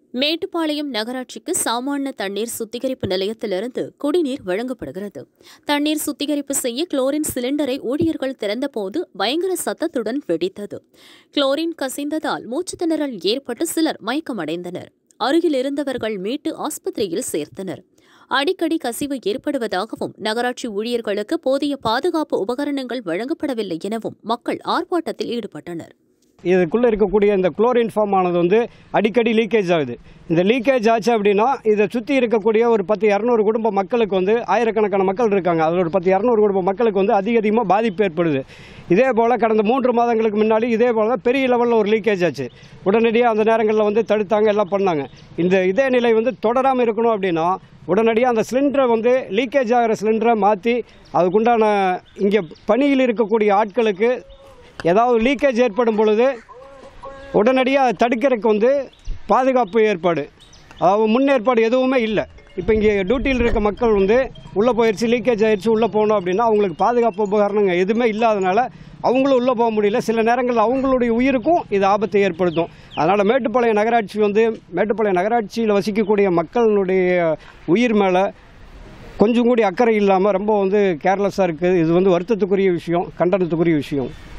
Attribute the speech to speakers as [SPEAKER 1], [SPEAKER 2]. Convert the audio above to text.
[SPEAKER 1] மேட்டுப்பாளையம் நகராட்சிக்கு சாமானிய தண்ணீர் சுத்திகரிப்பு நிலையத்திலிருந்து குடிநீர் வழங்கப்படுகிறது தண்ணீர் சுத்திகரிப்பு செய்ய குளோரின் சிலிண்டரை ஊழியர்கள் திறந்தபோது பயங்கர சத்தத்துடன் வெடித்தது குளோரின் கசிந்ததால் மூச்சுத் திணறல் ஏற்பட்டு சிலர் மயக்கமடைந்தனர் அருகில் இருந்தவர்கள் மீட்டு ஆஸ்பத்திரியில் சேர்த்தனர் அடிக்கடி கசிவு ஏற்படுவதாகவும் நகராட்சி ஊழியர்களுக்கு போதிய பாதுகாப்பு உபகரணங்கள் வழங்கப்படவில்லை எனவும் மக்கள் ஆர்ப்பாட்டத்தில் ஈடுபட்டனர்
[SPEAKER 2] இதுக்குள்ளே இருக்கக்கூடிய இந்த குளோரின் ஃபார்ம் ஆனது வந்து அடிக்கடி லீக்கேஜ் ஆகுது இந்த லீக்கேஜ் ஆச்சு அப்படின்னா இதை சுற்றி இருக்கக்கூடிய ஒரு பத்து இரநூறு குடும்ப மக்களுக்கு வந்து ஆயிரக்கணக்கான மக்கள் இருக்காங்க அதில் ஒரு பத்து இரநூறு குடும்ப மக்களுக்கு வந்து அதிக அதிகமாக பாதிப்பு ஏற்படுது இதே போல் கடந்த மூன்று மாதங்களுக்கு முன்னாடி இதே போல் தான் பெரிய லெவலில் ஒரு லீக்கேஜ் ஆச்சு உடனடியாக அந்த நேரங்களில் வந்து தடுத்தாங்க எல்லாம் பண்ணாங்க இந்த இதே நிலை வந்து தொடராமல் இருக்கணும் அப்படின்னா உடனடியாக அந்த சிலிண்டரை வந்து லீக்கேஜ் ஆகிற சிலிண்டரை மாற்றி அதுக்குண்டான இங்கே பணியில் இருக்கக்கூடிய ஆட்களுக்கு ஏதாவது லீக்கேஜ் ஏற்படும் பொழுது உடனடியாக அதை தடுக்கிறதுக்கு வந்து பாதுகாப்பு ஏற்பாடு அதாவது முன்னேற்பாடு எதுவுமே இல்லை இப்போ இங்கே டியூட்டியில் இருக்க மக்கள் வந்து உள்ளே போயிடுச்சு லீக்கேஜ் ஆயிடுச்சு உள்ளே போகணும் அப்படின்னா அவங்களுக்கு பாதுகாப்பு உபகரணங்கள் எதுவுமே இல்லாதனால அவங்களும் உள்ளே போக முடியல சில நேரங்களில் அவங்களுடைய உயிருக்கும் இது ஆபத்தை ஏற்படுத்தும் அதனால் மேட்டுப்பாளையம் நகராட்சி வந்து மேட்டுப்பாளையம் நகராட்சியில் வசிக்கக்கூடிய மக்களினுடைய உயிர் மேலே கொஞ்சம் கூடி அக்கறை இல்லாமல் ரொம்ப வந்து கேர்லெஸ்ஸாக இருக்குது இது வந்து வருத்தத்துக்குரிய விஷயம் கண்டனத்துக்குரிய விஷயம்